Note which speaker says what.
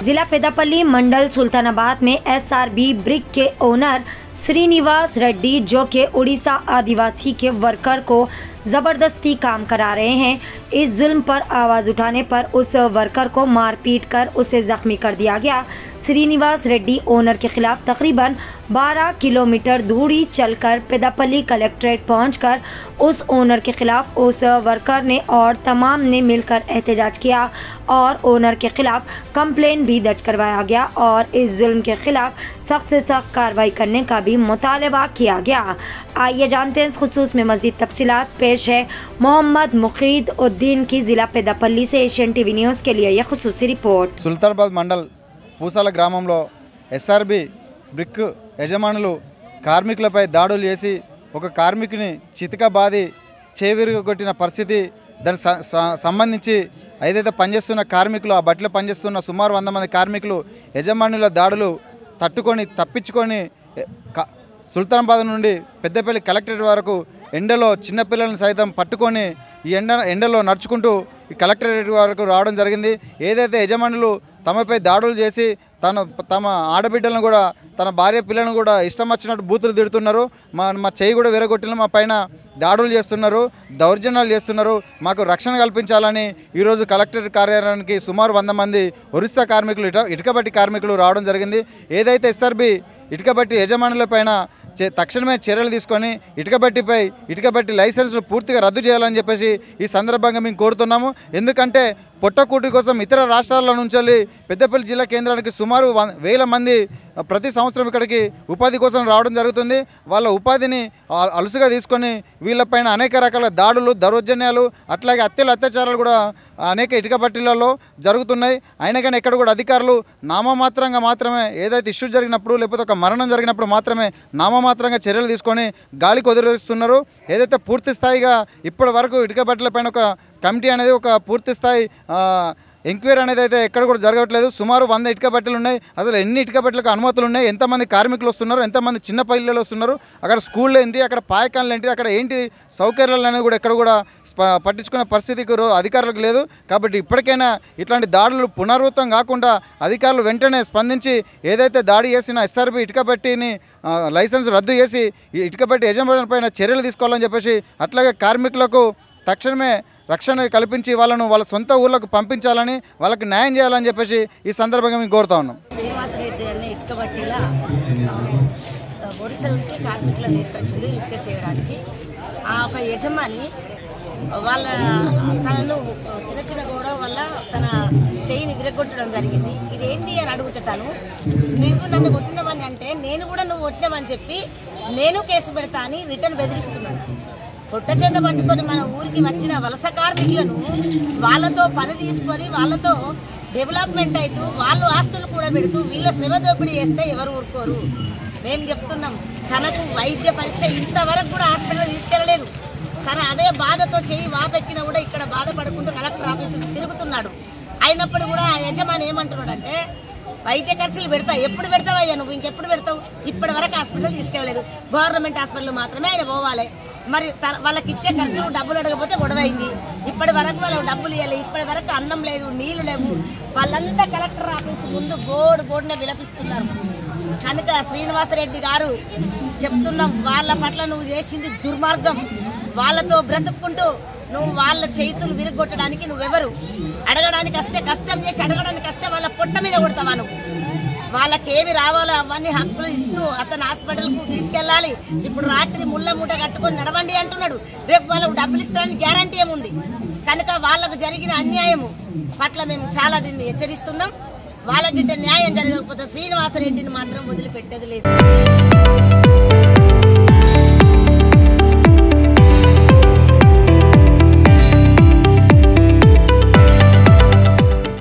Speaker 1: जिला पेदापल्ली मंडल सुल्तानाबाद में SRB brick के ओनर श्रीनिवास रेड्डी जो कि उड़ीसा आदिवासी के वर्कर को ज़बरदस्ती काम करा रहे हैं इस जुल्म पर आवाज़ उठाने पर उस वर्कर को मारपीट कर उसे जख्मी कर दिया गया श्रीनिवास रेड्डी ओनर के खिलाफ तकरीबन 12 किलोमीटर दूरी चलकर पेदापल्ली कलेक्ट्रेट पहुंचकर उस ओनर के खिलाफ उस वर्कर ने और तमाम ने मिलकर एहतजाज किया और ओनर के खिलाफ कंप्लेन भी दर्ज करवाया गया और इस जुल्म के खिलाफ सख्त से सख्त कार्रवाई करने का भी मुतालबा किया गया आइए जानते हैं इस खसूस में मजीद तफसीलात पेश है मोहम्मद मुखीद उद्दीन की ज़िला पेदापल्ली से एशियन टीवी न्यूज़ के लिए यह खसूसी रिपोर्ट
Speaker 2: సుల్తానాబాద్ మండల్ పూసాల గ్రామంలో ఎస్ఆర్బి బ్రిక్ యజమానులు కార్మికులపై దాడులు చేసి ఒక కార్మికుని చితక బాది చేవిరుగొట్టిన పరిస్థితి దానికి స- స- సంబంధించి ఏదైతే పనిచేస్తున్న కార్మికులు ఆ బట్టలు పనిచేస్తున్న సుమారు వంద మంది కార్మికులు యజమానుల దాడులు తట్టుకొని తప్పించుకొని ఎ, క- సుల్తానాబాద్ నుండి పెద్దపల్లి కలెక్టరేట్ వరకు ఎండలో చిన్నపిల్లలను సైతం పట్టుకొని ఈ ఎండ ఎండలో నడుచుకుంటూ ఈ కలెక్టరేట్ వరకు రావడం జరిగింది ఏదైతే యజమానులు తమపై దాడులు చేసి తన తమ ఆడబిడ్డలను కూడా తన భార్య పిల్లలను కూడా ఇష్టం వచ్చినట్టు బూతులు తిడుతున్నారు మా మా చేయి కూడా విరగొట్టిన మా పైన దాడులు చేస్తున్నారు దౌర్జన్యాలు చేస్తున్నారు మాకు రక్షణ కల్పించాలని ఈరోజు కలెక్టరేట్ కార్యాలయానికి సుమారు వంద మంది ఒరిస్సా కార్మికులు ఇట ఇటుకబట్టి కార్మికులు రావడం జరిగింది ఏదైతే ఎస్ఆర్బి ఇటుకబట్టి యజమానులపైన చే- తక్షణమే చర్యలు తీసుకొని ఇటుకబట్టిపై ఇటుకబట్టి లైసెన్సులు పూర్తిగా రద్దు చేయాలని చెప్పేసి ఈ సందర్భంగా మేము కోరుతున్నాము ఎందుకంటే పొట్టకూటి కోసం ఇతర రాష్ట్రాల నుంచి వెళ్ళి పెద్దపల్లి జిల్లా కేంద్రానికి సుమారు వ- వేల మంది ఆ, ప్రతి సంవత్సరం ఇక్కడికి ఉపాధి కోసం రావడం జరుగుతుంది వాళ్ళ ఉపాధిని ఆ- అలుసుగా తీసుకొని వీళ్ళపైన అనేక రకాల దాడులు దౌర్జన్యాలు అట్లాగే హత్యలు అత్యాచారాలు కూడా అనేక ఇటుక బట్టీలలో జరుగుతున్నాయి అయినా కానీ ఎక్కడ కూడా అధికారులు నామమాత్రంగా మాత్రమే ఏదైతే ఇష్యూ జరిగినప్పుడు లేకపోతే ఒక మరణం జరిగినప్పుడు మాత్రమే నామమాత్రంగా చర్యలు తీసుకొని గాలికి వదిలేస్తున్నారు ఏదైతే పూర్తి స్థాయిగా ఇప్పటి వరకు ఇటుక బట్టలపైన ఒక కమిటీ అనేది ఒక పూర్తి స్థాయి ఆ, ఎంక్వైరీ అనేది అయితే ఎక్కడ కూడా జరగట్లేదు సుమారు వంద ఇటుక బట్టలు ఉన్నాయి అసలు ఎన్ని ఇటుక బట్టలకు అనుమతులు ఉన్నాయి ఎంతమంది కార్మికులు వస్తున్నారు ఎంతమంది చిన్న పల్లెలు వస్తున్నారు అక్కడ స్కూల్ ఏంటి అక్కడ పాయకాలు ఏంటి అక్కడ ఏంటి సౌకర్యాలు అనేది కూడా ఎక్కడ కూడా స్ప- పట్టించుకునే పరిస్థితికి రో- అధికారులకు లేదు కాబట్టి ఇప్పటికైనా ఇట్లాంటి దాడులు పునరావృతం కాకుండా అధికారులు వెంటనే స్పందించి ఏదైతే దాడి చేసిన ఎస్ఆర్బి ఇటుక బట్టిని ఆ, లైసెన్స్ రద్దు చేసి ఈ ఇటుక బట్టి యజమాని పైన చర్యలు తీసుకోవాలని చెప్పేసి అట్లాగే కార్మికులకు తక్షణమే రక్షణ కల్పించి వాళ్ళను వాళ్ళ సొంత ఊర్లకు పంపించాలని వాళ్ళకి న్యాయం చేయాలని చెప్పేసి ఈ సందర్భంగా మేము కోరుతా ఉన్నాం
Speaker 3: శ్రీనివాసరెడ్డి అనే ఇటుక బట్టీలా ఒరిస్సా నుంచి కార్మికులను తీసుకొచ్చిండు ఇటుక చేయడానికి ఆ ఒక యజమాని వాళ్ళ తనను చిన్న చిన్న గొడవ వల్ల తన చేయిని విరగొట్టడం జరిగింది ఇది ఏంటి అని అడిగితే తను నువ్వు నన్ను కొట్టినవని అంటే నేను కూడా నువ్వు కొట్టినవని చెప్పి నేను కేసు పెడతా అని రిటర్న్ బెదిరిస్తున్నాను పొట్ట చేత పట్టుకొని మన ఊరికి వచ్చిన వలస కార్మికులను వాళ్ళతో పని తీసుకొని వాళ్ళతో డెవలప్మెంట్ అవుతూ వాళ్ళు ఆస్తులు కూడా పెడుతూ వీళ్ళ శ్రమ దోపిడీ చేస్తే ఎవరు ఊరుకోరు మేము చెప్తున్నాం తనకు వైద్య పరీక్ష ఇంతవరకు కూడా హాస్పిటల్ తీసుకెళ్ళలేదు తన అదే బాధతో చేయి వాపెక్కినా కూడా ఇక్కడ బాధపడుకుంటూ కలెక్టర్ ఆఫీసు తిరుగుతున్నాడు అయినప్పుడు కూడా ఆ యజమాని ఏమంటున్నాడంటే వైద్య ఖర్చులు పెడతా ఎప్పుడు పెడతావయ్యా నువ్వు ఇంకెప్పుడు పెడతావు ఇప్పటి వరకు హాస్పిటల్ తీసుకెళ్ళలేదు గవర్నమెంట్ హాస్పిటల్ మాత్రమే ఆయన పోవాలి మరి త- వాళ్ళకి ఇచ్చే ఖర్చులు డబ్బులు అడగకపోతే గొడవ అయింది ఇప్పటి వరకు వాళ్ళకి డబ్బులు ఇవ్వాలి ఇప్పటి వరకు అన్నం లేదు నీళ్లు లేవు వాళ్ళంతా కలెక్టర్ ఆఫీస్ ముందు గోడు గోడున విలపిస్తున్నారు కనుక శ్రీనివాసరెడ్డి గారు చెప్తున్నాం వాళ్ళ పట్ల నువ్వు చేసింది దుర్మార్గం వాళ్ళతో బ్రతుక్కుంటూ నువ్వు వాళ్ళ చేతులు విరగొట్టడానికి నువ్వెవరు అడగడానికి వస్తే కష్టం చేసి అడగడానికి వస్తే వాళ్ళ పొట్ట మీద కొడతావా నువ్వు వాళ్ళకి ఏమి రావాలో అవన్నీ హక్కులు ఇస్తూ అతను హాస్పిటల్కు తీసుకెళ్ళాలి ఇప్పుడు రాత్రి ముళ్ళ మూట కట్టుకొని నడవండి అంటున్నాడు రేపు వాళ్ళకు డబ్బులు ఇస్తారని గ్యారంటీ ఏముంది కనుక వాళ్ళకు జరిగిన అన్యాయము పట్ల మేము చాలా దీన్ని హెచ్చరిస్తున్నాం వాళ్ళకి న్యాయం జరగకపోతే శ్రీనివాసరెడ్డిని మాత్రం వదిలిపెట్టేది లేదు